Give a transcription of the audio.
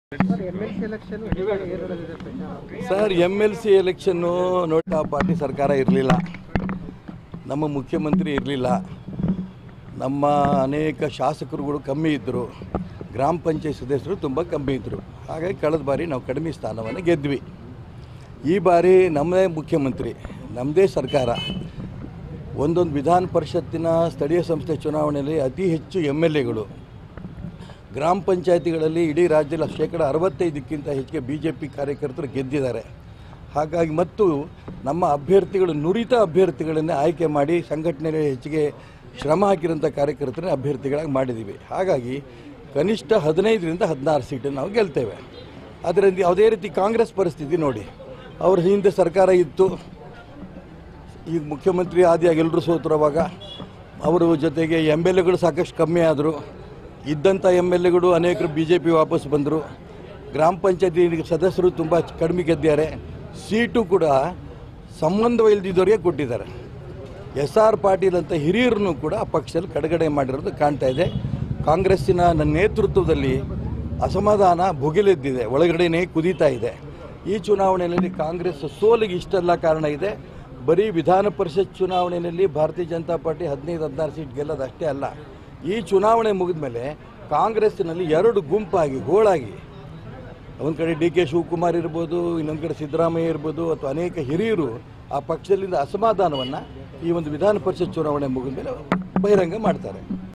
sir M L C election ಏನಿದೆ ಪ್ರಚಾರ sir M L C ಎಲೆಕ್ಷನ್ನು ನೋಡಿ ಆ ಪಾರ್ಟಿ ಸರ್ಕಾರ ಇರಲಿಲ್ಲ ನಮ್ಮ ಮುಖ್ಯಮಂತ್ರಿ ಇರಲಿಲ್ಲ ನಮ್ಮ ಅನೇಕ ಶಾಸಕರುಗಳು ಕಮ್ಮಿ ಇದ್ದರು ಗ್ರಾಮ ಪಂಚಾಯತ್ ಸದಸ್ಯರು ತುಂಬ ಕಮ್ಮಿ ಇದ್ದರು ಹಾಗಾಗಿ ಕಳೆದ ಬಾರಿ ನಾವು ಕಡಿಮೆ ಸ್ಥಾನವನ್ನು ಗೆದ್ವಿ ಈ ಬಾರಿ ನಮ್ಮದೇ ಮುಖ್ಯಮಂತ್ರಿ ನಮ್ಮದೇ ಸರ್ಕಾರ ಒಂದೊಂದು ವಿಧಾನ ಪರಿಷತ್ತಿನ ಸ್ಥಳೀಯ ಸಂಸ್ಥೆ ಚುನಾವಣೆಯಲ್ಲಿ ಅತಿ ಹೆಚ್ಚು ಎಮ್ ಎಲ್ ಎಗಳು ಗ್ರಾಮ ಪಂಚಾಯತಿಗಳಲ್ಲಿ ಇಡೀ ರಾಜ್ಯದಲ್ಲಿ ಶೇಕಡ ಅರವತ್ತೈದಕ್ಕಿಂತ ಹೆಚ್ಚಿಗೆ ಬಿ ಜೆ ಪಿ ಕಾರ್ಯಕರ್ತರು ಗೆದ್ದಿದ್ದಾರೆ ಹಾಗಾಗಿ ಮತ್ತು ನಮ್ಮ ಅಭ್ಯರ್ಥಿಗಳು ನುರಿತ ಅಭ್ಯರ್ಥಿಗಳನ್ನೇ ಆಯ್ಕೆ ಮಾಡಿ ಸಂಘಟನೆಗೆ ಹೆಚ್ಚಿಗೆ ಶ್ರಮ ಹಾಕಿರೋಂಥ ಕಾರ್ಯಕರ್ತರನ್ನ ಅಭ್ಯರ್ಥಿಗಳಾಗಿ ಮಾಡಿದ್ದೀವಿ ಹಾಗಾಗಿ ಕನಿಷ್ಠ ಹದಿನೈದರಿಂದ ಹದಿನಾರು ಸೀಟನ್ನು ನಾವು ಗೆಲ್ತೇವೆ ಅದರಿಂದ ಯಾವುದೇ ರೀತಿ ಕಾಂಗ್ರೆಸ್ ಪರಿಸ್ಥಿತಿ ನೋಡಿ ಅವ್ರ ಹಿಂದೆ ಸರ್ಕಾರ ಇತ್ತು ಈಗ ಮುಖ್ಯಮಂತ್ರಿ ಆದಿಯಾಗಿ ಎಲ್ಲರೂ ಸೋತರು ಅವಾಗ ಅವರ ಜೊತೆಗೆ ಎಮ್ ಎಲ್ ಎಗಳು ಸಾಕಷ್ಟು ಕಮ್ಮಿ ಆದರು ಇದ್ದಂಥ ಎಮ್ ಎಲ್ ಎಗಳು ಅನೇಕರು ಬಿ ಜೆ ಪಿ ವಾಪಸ್ ಬಂದರು ಗ್ರಾಮ ಪಂಚಾಯತಿ ಸದಸ್ಯರು ತುಂಬ ಕಡಿಮೆ ಗೆದ್ದಿದ್ದಾರೆ ಸೀಟು ಕೂಡ ಸಂಬಂಧವಿಲ್ಲದಿದ್ದವರಿಗೆ ಕೊಟ್ಟಿದ್ದಾರೆ ಎಸ್ ಆರ್ ಪಾಟೀಲ್ ಅಂತ ಹಿರಿಯರನ್ನು ಕೂಡ ಆ ಪಕ್ಷದಲ್ಲಿ ಕಡೆಗಡೆ ಮಾಡಿರೋದು ಕಾಣ್ತಾ ಇದೆ ಕಾಂಗ್ರೆಸ್ಸಿನ ನನ್ನ ನೇತೃತ್ವದಲ್ಲಿ ಅಸಮಾಧಾನ ಭುಗಿಲೆದ್ದಿದೆ ಒಳಗಡೆನೇ ಕುದೀತಾ ಇದೆ ಈ ಚುನಾವಣೆಯಲ್ಲಿ ಕಾಂಗ್ರೆಸ್ ಸೋಲಿಗೆ ಇಷ್ಟೆಲ್ಲ ಕಾರಣ ಇದೆ ಬರೀ ವಿಧಾನ ಪರಿಷತ್ ಚುನಾವಣೆಯಲ್ಲಿ ಭಾರತೀಯ ಜನತಾ ಪಾರ್ಟಿ ಹದಿನೈದು ಹದಿನಾರು ಸೀಟ್ ಗೆಲ್ಲೋದು ಅಷ್ಟೇ ಅಲ್ಲ ಈ ಚುನಾವಣೆ ಮುಗಿದ ಮೇಲೆ ಕಾಂಗ್ರೆಸ್ಸಿನಲ್ಲಿ ಎರಡು ಗುಂಪಾಗಿ ಗೋಳಾಗಿ ಒಂದು ಕಡೆ ಡಿ ಕೆ ಶಿವಕುಮಾರ್ ಇರ್ಬೋದು ಇನ್ನೊಂದು ಕಡೆ ಸಿದ್ದರಾಮಯ್ಯ ಇರ್ಬೋದು ಅಥವಾ ಅನೇಕ ಹಿರಿಯರು ಆ ಪಕ್ಷದಲ್ಲಿಂದ ಅಸಮಾಧಾನವನ್ನು ಈ ಒಂದು ವಿಧಾನ ಪರಿಷತ್ ಚುನಾವಣೆ ಮುಗಿದ ಮೇಲೆ ಬಹಿರಂಗ ಮಾಡ್ತಾರೆ